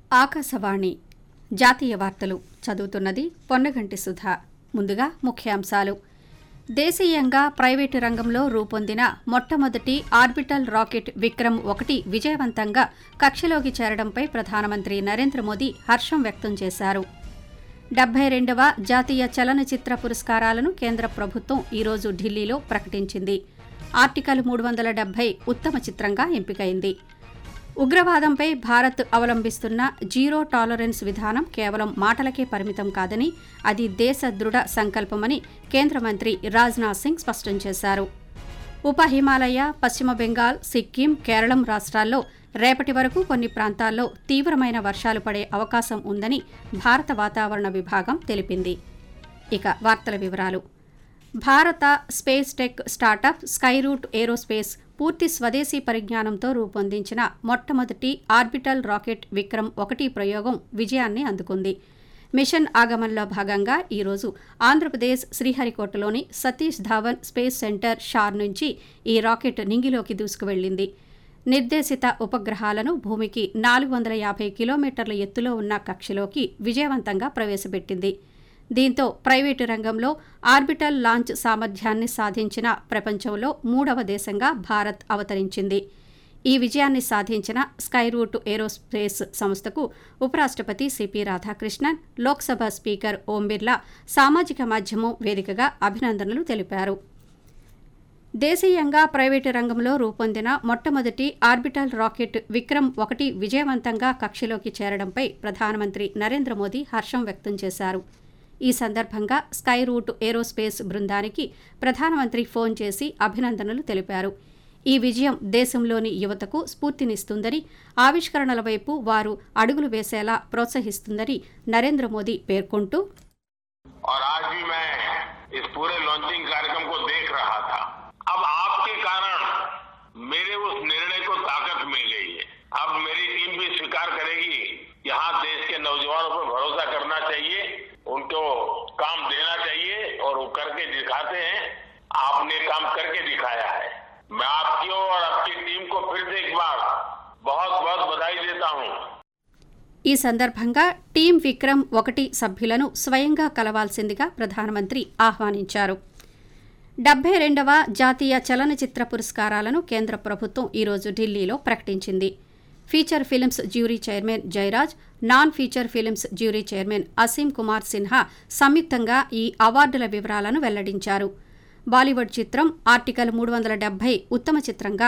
ఆకాశవాణి జాతీయ వార్తలు చదువుతున్నది పొన్నగంటి సుధా ముందుగా ముఖ్యాంశాలు దేశీయంగా ప్రైవేటు రంగంలో రూపొందిన మొట్టమొదటి ఆర్బిటల్ రాకెట్ విక్రమ్ ఒకటి విజయవంతంగా కక్షలోకి చేరడంపై ప్రధానమంత్రి నరేంద్ర మోదీ హర్షం వ్యక్తం చేశారు డెబ్బై రెండవ జాతీయ చలనచిత్ర పురస్కారాలను కేంద్ర ప్రభుత్వం ఈరోజు ఢిల్లీలో ప్రకటించింది ఆర్టికల్ మూడు వందల డెబ్బై ఉత్తమ చిత్రంగా ఎంపికైంది ఉగ్రవాదంపై భారత్ అవలంబిస్తున్న జీరో టాలరెన్స్ విధానం కేవలం మాటలకే పరిమితం కాదని అది దేశ దృఢ సంకల్పమని కేంద్ర మంత్రి రాజ్నాథ్ సింగ్ స్పష్టం చేశారు ఉప హిమాలయ పశ్చిమ బెంగాల్ సిక్కిం కేరళం రాష్ట్రాల్లో రేపటి వరకు కొన్ని ప్రాంతాల్లో తీవ్రమైన వర్షాలు పడే అవకాశం ఉందని భారత వాతావరణ విభాగం తెలిపింది ఇక వార్తల వివరాలు భారత space tech startup Skyroot aerospace పూర్తి స్వదేశీ పరిజ్ఞానంతో రూపొందించిన మొట్టమొదటి ఆర్బిటల్ రాకెట్ విక్రమ్ ఒకటి ప్రయోగం విజయాన్ని అందుకుంది మిషన్ ఆగమన్లో భాగంగా ఈరోజు ఆంధ్రప్రదేశ్ శ్రీహరికోటలోని సతీష్ ధావన్ స్పేస్ సెంటర్ షార్ నుంచి ఈ రాకెట్ నింగిలోకి దూసుకువెళ్లింది నిర్దేశిత ఉపగ్రహాలను భూమికి నాలుగు వందల యాభై కిలోమీటర్ల ఎత్తులో ఉన్న కక్షలోకి విజయవంతంగా ప్రవేశపెట్టింది దీంతో ప్రైవేటు రంగంలో ఆర్బిటల్ లాంచ్ సామర్థ్యాన్ని సాధించిన ప్రపంచంలో మూడవ దేశంగా భారత్ అవతరించింది ఈ విజయాన్ని సాధించిన స్కైరూట్ ఏరోస్పేస్ సంస్థకు ఉపరాష్ట్రపతి సిపి రాధాకృష్ణన్ లోక్సభ స్పీకర్ ఓం బిర్లా సామాజిక మాధ్యమం వేదికగా అభినందనలు తెలిపారు దేశీయంగా ప్రైవేటు రంగంలో రూపొందిన మొట్టమొదటి ఆర్బిటల్ రాకెట్ విక్రమ్ ఒకటి విజయవంతంగా కక్షలోకి చేరడంపై ప్రధానమంత్రి నరేంద్ర మోదీ హర్షం వ్యక్తం చేశారు ఈ సందర్భంగా స్కై రూట్ ఏరోస్పేస్ బృందానికి ప్రధానమంత్రి ఫోన్ చేసి అభినందనలు తెలిపారు ఈ విజయం దేశంలోని యువతకు స్ఫూర్తినిస్తుందని ఆవిష్కరణల వైపు వారు అడుగులు వేసేలా ప్రోత్సహిస్తుందని నరేంద్ర మోదీ పేర్కొంటూ और आज भी मैं इस पूरे लॉन्चिंग कार्यक्रम को देख रहा था अब आपके कारण मेरे उस निर्णय को ताकत मिल गई है अब मेरी टीम भी स्वीकार करेगी यहाँ देश के नौजवानों पर भरोसा करना चाहिए उनको काम देना चाहिए और वो करके दिखाते हैं आपने काम करके दिखाया है मैं आपकी और आपकी टीम को फिर से एक बार बहुत बहुत बधाई देता हूँ ఈ సందర్భంగా టీం విక్రమ్ ఒకటి సభ్యులను స్వయంగా కలవాల్సిందిగా ప్రధానమంత్రి ఆహ్వానించారు డెబ్బై రెండవ జాతీయ చలనచిత్ర పురస్కారాలను కేంద్ర ప్రభుత్వం ఈరోజు ఢిల్లీలో ప్రకటించింది feature films jury chairman Jayaraj non feature films jury chairman Aseem Kumar Sinha సంయుక్తంగా ఈ అవార్డుల వివరాలను వెల్లడించారు బాలీవుడ్ చిత్రం ఆర్టికల్ మూడు వందల డెబ్బై ఉత్తమ చిత్రంగా